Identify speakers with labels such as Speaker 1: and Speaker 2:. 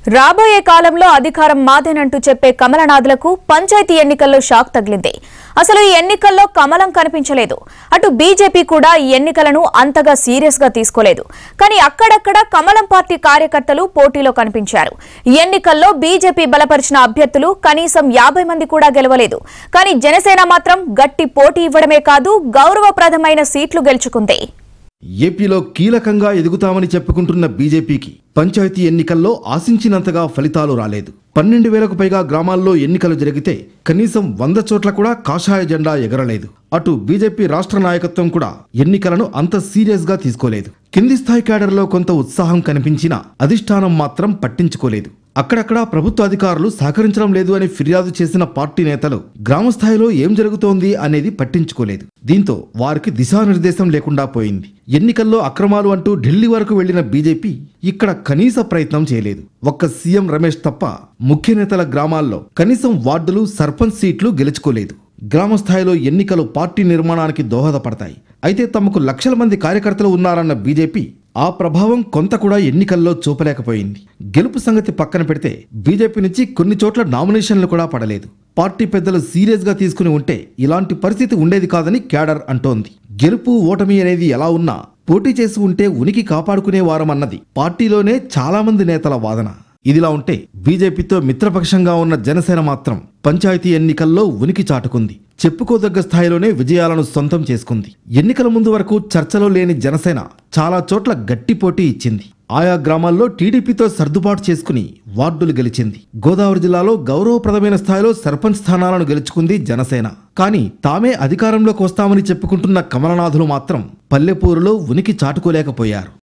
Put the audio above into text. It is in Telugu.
Speaker 1: రాబోయే కాలంలో అధికారం మాదేనంటూ చెప్పే కమలనాథులకు పంచాయతీ ఎన్నికల్లో షాక్ తగిలింది అసలు ఈ ఎన్నికల్లో కమలం కనిపించలేదు అటు బీజేపీ కూడా ఈ ఎన్నికలను అంతగా సీరియస్ గా తీసుకోలేదు కానీ అక్కడక్కడ కమలం పార్టీ కార్యకర్తలు పోటీలో కనిపించారు ఈ ఎన్నికల్లో బీజేపీ బలపరిచిన అభ్యర్థులు కనీసం యాభై మంది కూడా గెలవలేదు కానీ జనసేన మాత్రం గట్టి పోటీ ఇవ్వడమే కాదు గౌరవప్రదమైన సీట్లు గెలుచుకుంది
Speaker 2: ఏపీలో కీలకంగా ఎదుగుతామని చెప్పుకుంటున్న బీజేపీకి పంచాయతీ ఎన్నికల్లో ఆశించినంతగా ఫలితాలు రాలేదు పన్నెండు వేలకు పైగా గ్రామాల్లో ఎన్నికలు జరిగితే కనీసం వంద చోట్ల కూడా కాషాయ జెండా ఎగరలేదు అటు బీజేపీ రాష్ట్ర నాయకత్వం కూడా ఎన్నికలను అంత సీరియస్ గా తీసుకోలేదు కింది స్థాయి క్యాడర్లో కొంత ఉత్సాహం కనిపించినా అధిష్టానం మాత్రం పట్టించుకోలేదు అక్కడక్కడ ప్రభుత్వ అధికారులు సహకరించడం లేదు అని ఫిర్యాదు చేసిన పార్టీ నేతలు గ్రామ స్థాయిలో ఏం జరుగుతోంది అనేది పట్టించుకోలేదు దీంతో వారికి దిశానిర్దేశం లేకుండా పోయింది ఎన్నికల్లో అక్రమాలు అంటూ ఢిల్లీ వరకు వెళ్లిన బీజేపీ ఇక్కడ కనీస ప్రయత్నం చేయలేదు ఒక్క సీఎం రమేష్ తప్ప ముఖ్య నేతల గ్రామాల్లో కనీసం వార్డులు సర్పంచ్ సీట్లు గెలుచుకోలేదు గ్రామ స్థాయిలో ఎన్నికలు పార్టీ నిర్మాణానికి దోహదపడతాయి అయితే తమకు లక్షల మంది కార్యకర్తలు ఉన్నారన్న బీజేపీ ఆ ప్రభావం కొంత కూడా ఎన్నికల్లో చూపలేకపోయింది గెలుపు సంగతి పక్కన పెడితే బీజేపీ నుంచి కొన్ని చోట్ల నామినేషన్లు కూడా పడలేదు పార్టీ పెద్దలు సీరియస్ గా తీసుకుని ఉంటే ఇలాంటి పరిస్థితి ఉండేది కాదని క్యాడర్ అంటోంది గెలుపు ఓటమి అనేది ఎలా ఉన్నా పోటీ చేసి ఉంటే ఉనికి కాపాడుకునేవారమన్నది పార్టీలోనే చాలా మంది నేతల వాదన ఇదిలా ఉంటే బీజేపీతో మిత్రపక్షంగా ఉన్న జనసేన మాత్రం పంచాయతీ ఎన్నికల్లో ఉనికి చాటుకుంది చెప్పుకోదగ్గ స్థాయిలోనే విజయాలను సొంతం చేసుకుంది ఎన్నికల ముందు వరకు చర్చలో లేని జనసేన చాలా చోట్ల గట్టి పోటీ ఇచ్చింది ఆయా గ్రామాల్లో టీడీపీతో సర్దుబాటు చేసుకుని వార్డులు గెలిచింది గోదావరి జిల్లాలో గౌరవప్రదమైన స్థాయిలో సర్పంచ్ స్థానాలను గెలుచుకుంది జనసేన కానీ తామే అధికారంలోకి వస్తామని చెప్పుకుంటున్న కమలనాథులు మాత్రం పల్లెపూరులో ఉనికి చాటుకోలేకపోయారు